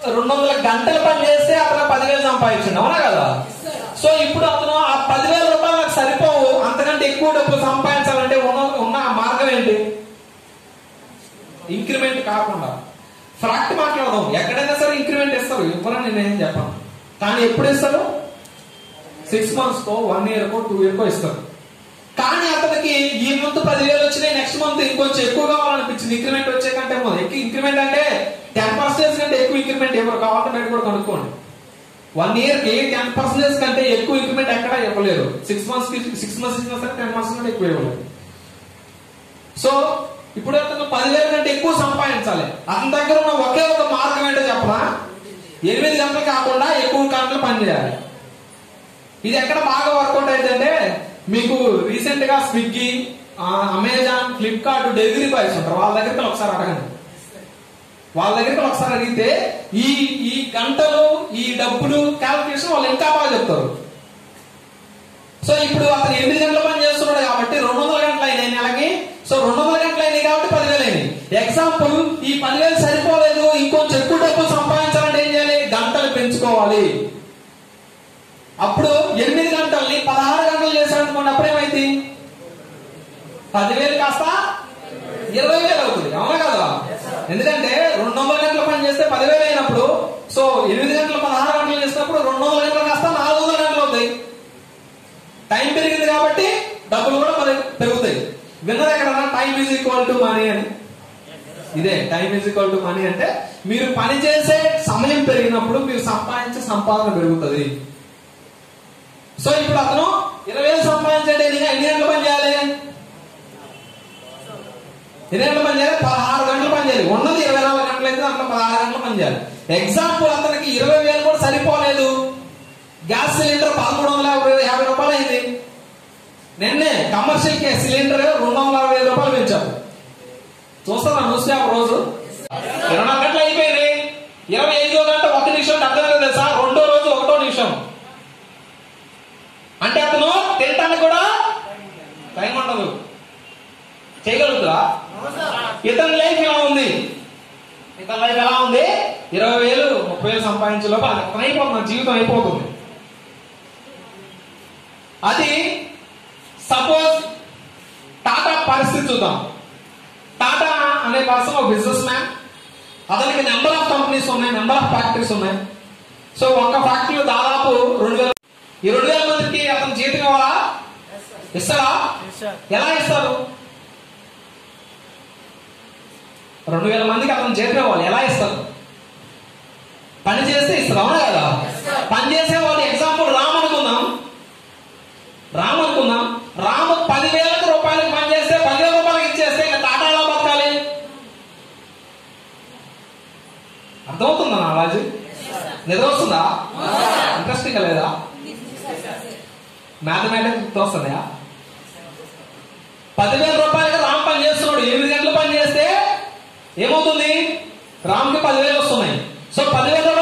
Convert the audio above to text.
రెండు వందల గంటలు పని చేస్తే అతను పదివేలు సంపాదించండి అవునా కదా సో ఇప్పుడు అతను ఆ పదివేల రూపాయలు నాకు సరిపోవు అంతకంటే ఎక్కువ డబ్బులు సంపాదించాలంటే ఉన్న ఉన్న మార్గం ఏంటి ఇంక్రిమెంట్ కాకుండా ఫ్రాక్ట్ మాట్లాడదాం ఎక్కడైనా సరే ఇంక్రిమెంట్ ఇస్తారు ఇవ్వరని నేనేం చెప్పాను కానీ ఎప్పుడు ఇస్తారు సిక్స్ మంత్స్ కో వన్ ఇయర్ కో టూ ఇయర్ కో ఇస్తారు కానీ అతనికి ఈ మంత్ పదివేలు వచ్చినాయి నెక్స్ట్ మంత్ ఇంకొంచెం ఎక్కువ కావాలనిపించింది ఇంక్రిమెంట్ వచ్చే కంటే ముందు ఎక్కువ ఇంక్రిమెంట్ అంటే టెన్ పర్సెంటేజ్ కంటే ఎక్కువ ఇంక్రిమెంట్ ఎవరు కావాలంటే మీరు కూడా కనుక్కోండి వన్ ఇయర్ కి టెన్ పర్సెంటేజ్ కంటే ఎక్కువ ఇంక్రిమెంట్ ఎక్కడా ఇవ్వలేరు సిక్స్ మంత్స్ కి సిక్స్ మంత్స్ ఇచ్చినా సరే టెన్ పర్సెంట్ కంటే ఎక్కువ ఇవ్వలేదు సో ఇప్పుడు అతను పదివేల కంటే ఎక్కువ సంపాదించాలి అతని దగ్గర ఉన్న ఒకే ఒక మార్గం ఏంటో చెప్పనా ఎనిమిది గంటలు కాకుండా ఎక్కువ గంటలు పనిచేయాలి ఇది ఎక్కడ బాగా వర్కౌట్ అయితే మీకు రీసెంట్ గా Swiggy Amazon Flipkart delivery boys ఉంటారు వాళ్ళ దగ్గరికి ఒకసారి అడగండి వాళ్ళ దగ్గరికి ఒకసారి అడిగితే ఈ ఈ గంటలు ఈ డబ్బులు క్యాల్కులేషన్ వాళ్ళు ఇంకా బాగా చెప్తారు సో ఇప్పుడు అతను ఎనిమిది గంటల పని చేస్తున్నాడు కాబట్టి రెండు వందల గంటలు అయినాయి నెలకి సో రెండు వందల గంటలు అయినాయి కాబట్టి పదివేలు అయినాయి ఎగ్జాంపుల్ ఈ పదివేలు సరిపోలేదు ఇంకొంచెం ఎక్కువ డబ్బులు సంపాదించాలంటే ఏం చేయాలి గంటలు పెంచుకోవాలి అప్పుడు ఎనిమిది గంటల్ని పదహారు గంటలు చేశాడు అనుకోండి అప్పుడేమైంది పదివేలు కాస్త ఇరవై వేలు అవుతుంది అవునా కదా ఎందుకంటే రెండు వందల గంటల పని చేస్తే పదివేలు అయినప్పుడు సో ఎనిమిది గంటలు పదహారు గంటలు చేసినప్పుడు రెండు వందల గంటలు కాస్త నాలుగు వందల గంటలు అవుతాయి టైం పెరిగింది కాబట్టి డబ్బులు కూడా మరి పెరుగుతాయి విన్నది ఎక్కడ time is equal to money అని ఇదే time is equal to money అంటే మీరు పని చేసే సమయం పెరిగినప్పుడు మీరు సంపాదించే సంపాదన పెరుగుతుంది సో ఇప్పుడు అతను ఇరవై వేలు సంపాదించండి ఎన్ని గంటలు పని చేయాలి ఎన్ని గంటలు పని చేయాలి పదహారు గంటలు పని చేయాలి ఉన్నది ఇరవై నాలుగు గంటలు అయితే దాంట్లో పదహారు గంటలు పని చేయాలి ఎగ్జాంపుల్ అతనికి ఇరవై వేలు కూడా సరిపోలేదు గ్యాస్ సిలిండర్ పదమూడు వందల యాభై యాభై రూపాయలు అయింది నిన్నే కమర్షియల్ గ్యాస్ సిలిండర్ రెండు వందల అరవై ఐదు రూపాయలు పెంచారు చూస్తారా న్యూస్ పేపర్ రోజు ఇరవై నాలుగు గంటలు అయిపోయింది ఇరవై ఐదో గంట ఒక నిమిషం డెబ్బై ఐదు తెలుసా రెండో రోజు ఒకటో నిమిషం అంటే అతను తినటానికి కూడా టైం ఉండదు చేయగలుగుతా ఇతని లైఫ్ ఎలా ఉంది ఇతని లైఫ్ ఎలా ఉంది ఇరవై వేలు ముప్పై వేలు సంపాదించే లోపు అతను అయిపోతుంది జీవితం అయిపోతుంది అది సపోజ్ టాటా పరిస్థితి చూద్దాం టాటా అనే పర్సన్ ఒక బిజినెస్ మ్యాన్ అతనికి నెంబర్ ఆఫ్ కంపెనీస్ ఉన్నాయి నెంబర్ ఆఫ్ ఫ్యాక్టరీస్ ఉన్నాయి సో ఒక్క ఫ్యాక్టరీలో దాదాపు రెండు వేల ఈ రెండు వేల మందికి అతను జీతం ఇవ్వాలా ఇస్తారా ఎలా ఇస్తారు రెండు వేల మందికి అతను జీతం ఇవ్వాలి ఎలా ఇస్తారు పని చేస్తే ఇస్తారు అవునా కదా పని చేసే వాళ్ళు ఎగ్జాంపుల్ రామ్ అనుకుందాం రామ్ అనుకుందాం రామ్ పదివేల రూపాయలకు పని చేస్తే పదివేల రూపాయలకి ఇచ్చేస్తే ఇంకా టాటా ఎలా బతకాలి అర్థమవుతుందా నా రాజు నిద్ర వస్తుందా ఇంట్రెస్టింగ్ లేదా మ్యాథమెటిక్స్ వస్తుందా పదివేల రూపాయలకి రామ్ పని చేస్తున్నాడు ఎనిమిది గంటలు పని చేస్తే ఏమవుతుంది రామ్కి పదివేలు వస్తున్నాయి సో పదివేల